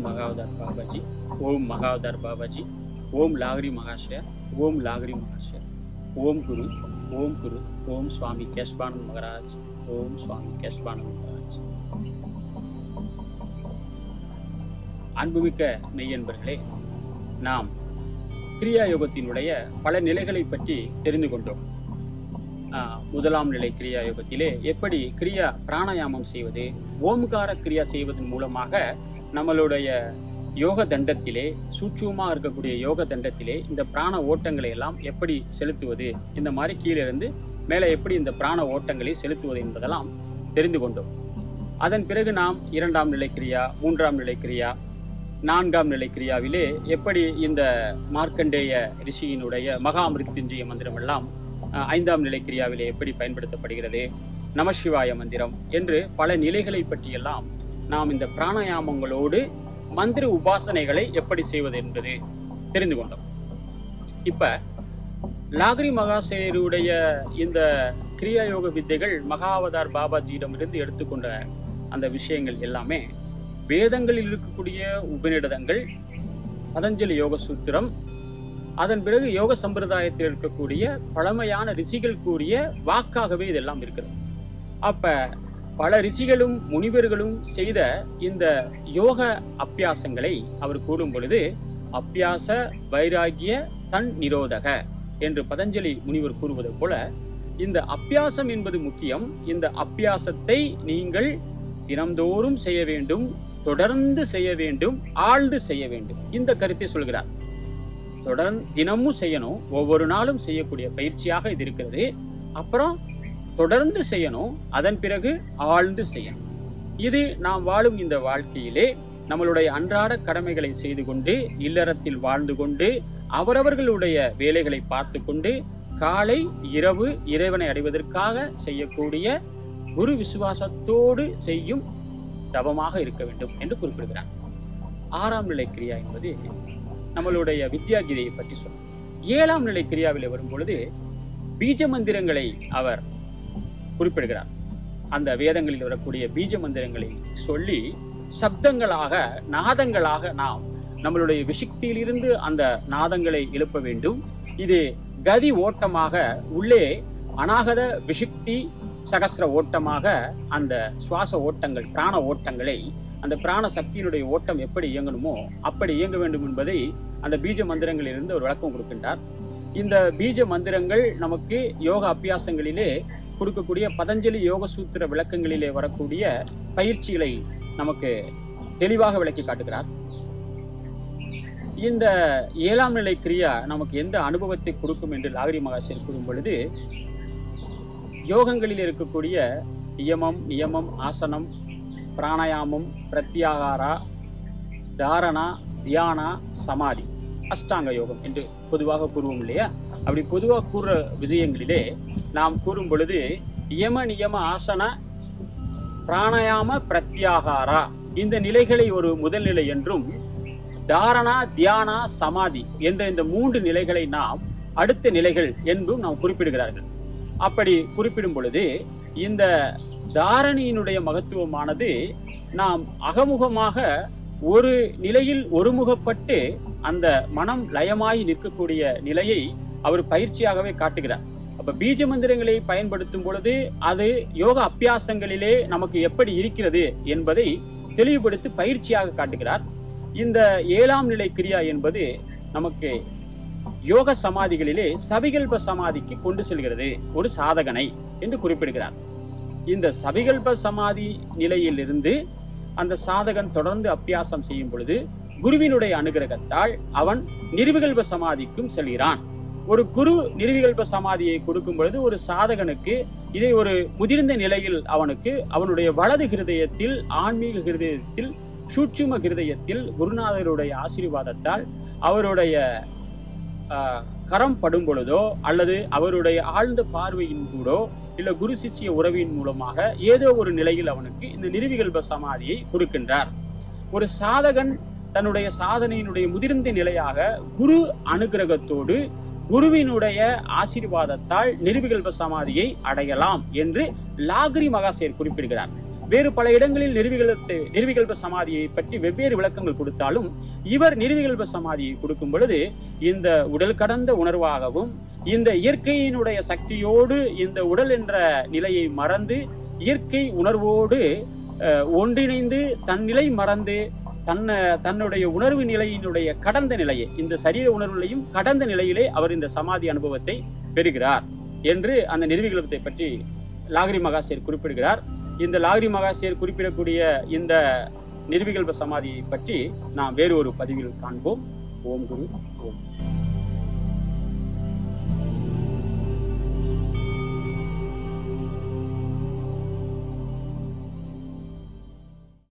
ஓம் மகாவதார் பாபாஜி ஓம் மகாவதார் பாபாஜி ஓம் லாகரி மகாஷய ஓம் லாகரி மகாஷய ஓம் குரு ஓம் குரு ஓம் சுவாமி கேஷ்பானந்த் மகராஜ் ஓம் சுவாமி கேஷ்பானந்த் மகராஜ் அன்புமிக்க மெய்யன்பர்களே நாம் கிரியா யோகத்தினுடைய பல நிலைகளை பற்றி தெரிந்து கொண்டோம் ஆஹ், முதலாம் நிலை கிரியா யோகத்திலே எப்படி கிரியா பிராணாயாமம் செய்வது ஓம்கார கிரியா செய்வதன் மூலமாக நம்மளுடைய யோக தண்டத்திலே சூட்சுமமாக இருக்கக்கூடிய யோக தண்டத்திலே இந்த பிராண ஓட்டங்களை எல்லாம் எப்படி செலுத்துவது இந்த மாதிரி கீழே இருந்து மேலே எப்படி இந்த பிராண ஓட்டங்களை செலுத்துவது என்பதெல்லாம் தெரிந்து கொண்டோம் அதன் பிறகு நாம் இரண்டாம் நிலை கிரியா மூன்றாம் நிலை கிரியா நான்காம் நிலை கிரியாவிலே எப்படி இந்த மார்க்கண்டேய ரிஷியினுடைய மகா மிருத்யுஞ்சய மந்திரம் எல்லாம் அஹ், ஐந்தாம் நிலை கிரியாவிலே எப்படி பயன்படுத்தப்படுகிறது நமசிவாய மந்திரம் என்று பல நிலைகளை பற்றியெல்லாம் நாம் இந்த பிராணாயாமங்களோடு மந்திர உபாசனைகளை எப்படி செய்வது என்பது தெரிந்து கொண்டோம் இப்ப லாகரி மகாசேருடைய இந்த கிரியா யோக வித்தைகள் மகாவதார் பாபாஜியிடமிருந்து எடுத்துக்கொண்ட அந்த விஷயங்கள் எல்லாமே வேதங்களில் இருக்கக்கூடிய உபநிடதங்கள் பதஞ்சலி யோக சூத்திரம் அதன் பிறகு யோக சம்பிரதாயத்தில் இருக்கக்கூடிய பழமையான ரிஷிகள் கூறிய வாக்காகவே இதெல்லாம் இருக்கிறது அப்ப பல ரிஷிகளும் முனிவர்களும் செய்த இந்த யோக அப்பியாசங்களை அவர் கூறும் பொழுது அப்பியாச வைராகிய தன் நிரோதக என்று பதஞ்சலி முனிவர் கூறுவது போல இந்த அப்பியாசம் என்பது முக்கியம் இந்த அப்பியாசத்தை நீங்கள் தினம்தோறும் செய்ய வேண்டும் தொடர்ந்து செய்ய வேண்டும் ஆழ்ந்து செய்ய வேண்டும் இந்த கருத்தை சொல்கிறார் தொடர்ந்து தினமும் செய்யணும் ஒவ்வொரு நாளும் செய்யக்கூடிய பயிற்சியாக இது இருக்கிறது அப்புறம் தொடர்ந்து செய்யணும் அதன் பிறகு ஆழ்ந்து செய்யணும் இது நாம் வாழும் இந்த வாழ்க்கையிலே நம்மளுடைய அன்றாட கடமைகளை செய்து கொண்டு இல்லறத்தில் வாழ்ந்து கொண்டு அவரவர்களுடைய வேலைகளை பார்த்து கொண்டு காலை இரவு இறைவனை அடைவதற்காக செய்யக்கூடிய குரு விசுவாசத்தோடு செய்யும் தவமாக இருக்க வேண்டும் என்று குறிப்பிடுகிறார் ஆறாம் நிலை கிரியா என்பது நம்மளுடைய வித்யாகீதையை பற்றி சொல்லும் ஏழாம் நிலை கிரியாவில் வரும் பொழுது பீஜ மந்திரங்களை அவர் குறிப்பிடுகிறார் அந்த வேதங்களில் வரக்கூடிய பீஜ மந்திரங்களை சொல்லி சப்தங்களாக நாதங்களாக நாம் நம்மளுடைய விஷக்தியிலிருந்து அந்த நாதங்களை எழுப்ப வேண்டும் இது கதி ஓட்டமாக உள்ளே அநாகத விஷக்தி சகஸ்ர ஓட்டமாக அந்த சுவாச ஓட்டங்கள் பிராண ஓட்டங்களை அந்த பிராண சக்தியினுடைய ஓட்டம் எப்படி இயங்கணுமோ அப்படி இயங்க வேண்டும் என்பதை அந்த பீஜ மந்திரங்களிலிருந்து ஒரு விளக்கம் கொடுக்கின்றார் இந்த பீஜ மந்திரங்கள் நமக்கு யோக அபியாசங்களிலே கொடுக்கக்கூடிய பதஞ்சலி யோக சூத்திர விளக்கங்களிலே வரக்கூடிய பயிற்சிகளை நமக்கு தெளிவாக விளக்கி காட்டுகிறார் இந்த ஏழாம் நிலை கிரியா நமக்கு எந்த அனுபவத்தை கொடுக்கும் என்று லாகரி மகாசர் கூறும் பொழுது யோகங்களில் இருக்கக்கூடிய நியமம் நியமம் ஆசனம் பிராணாயாமம் பிரத்யாகாரா தாரணா தியானா சமாதி அஷ்டாங்க யோகம் என்று பொதுவாக கூறுவோம் இல்லையா அப்படி பொதுவாக கூறுற விஷயங்களிலே நாம் கூறும் பொழுது யம நியம ஆசன பிராணாயாம பிரத்யாகாரா இந்த நிலைகளை ஒரு முதல் நிலை என்றும் தாரணா தியானா சமாதி என்ற இந்த மூன்று நிலைகளை நாம் அடுத்த நிலைகள் என்றும் நாம் குறிப்பிடுகிறார்கள் அப்படி குறிப்பிடும் பொழுது இந்த தாரணியினுடைய மகத்துவமானது நாம் அகமுகமாக ஒரு நிலையில் ஒருமுகப்பட்டு அந்த மனம் லயமாய் நிற்கக்கூடிய நிலையை அவர் பயிற்சியாகவே காட்டுகிறார் அப்ப பீஜ மந்திரங்களை பயன்படுத்தும் பொழுது அது யோக அப்பியாசங்களிலே நமக்கு எப்படி இருக்கிறது என்பதை தெளிவுபடுத்தி பயிற்சியாக காட்டுகிறார் இந்த ஏழாம் நிலை கிரியா என்பது நமக்கு யோக சமாதிகளிலே சபிகல்ப சமாதிக்கு கொண்டு செல்கிறது ஒரு சாதகனை என்று குறிப்பிடுகிறார் இந்த சபிகல்ப சமாதி நிலையிலிருந்து அந்த சாதகன் தொடர்ந்து அப்பியாசம் செய்யும் பொழுது குருவினுடைய அனுகிரகத்தால் அவன் நிர்விகல்ப சமாதிக்கும் செல்கிறான் ஒரு குரு நிர்விகல்ப சமாதியை கொடுக்கும் பொழுது ஒரு சாதகனுக்கு இதை ஒரு முதிர்ந்த நிலையில் அவனுக்கு அவனுடைய வலது ஹிருதயத்தில் ஆன்மீக ஹிருதயத்தில் சூட்சும ஹிருதயத்தில் குருநாதருடைய ஆசீர்வாதத்தால் அவருடைய ஆஹ், கரம் படும் பொழுதோ அல்லது அவருடைய ஆழ்ந்த பார்வையின் கூடோ இல்ல குரு சிஷ்ய உறவின் மூலமாக ஏதோ ஒரு நிலையில் அவனுக்கு இந்த நிர்விகல்ப சமாதியை கொடுக்கின்றார் ஒரு சாதகன் தன்னுடைய சாதனையினுடைய முதிர்ந்த நிலையாக குரு அனுகிரகத்தோடு குருவினுடைய ஆசீர்வாதத்தால் நிர்விகல்ப சமாதியை அடையலாம் என்று லாகிரி மகாசேர் குறிப்பிடுகிறார் வேறு பல இடங்களில் நிர்விகல்பத்தை நிர்விகல்ப சமாதியை பற்றி வெவ்வேறு விளக்கங்கள் கொடுத்தாலும் இவர் நிர்விகல்ப சமாதியை கொடுக்கும் பொழுது இந்த உடல் கடந்த உணர்வாகவும் இந்த இயற்கையினுடைய சக்தியோடு இந்த உடல் என்ற நிலையை மறந்து இயற்கை உணர்வோடு அஹ், ஒன்றிணைந்து தன் நிலை மறந்து தன்னை தன்னுடைய உணர்வு நிலையினுடைய கடந்த நிலையை இந்த சரீர உணர்வுகளையும் கடந்த நிலையிலே அவர் இந்த சமாதி அனுபவத்தை பெறுகிறார் என்று அந்த நிர்விகல்பத்தை பற்றி லாகிரி மகாசேர் குறிப்பிடுகிறார் இந்த லாகிரி மகாசேர் குறிப்பிடக்கூடிய இந்த நிர்விகல்ப சமாதியை பற்றி நாம் வேறு ஒரு பதிவில் காண்போம் ஓம் குரு ஓம்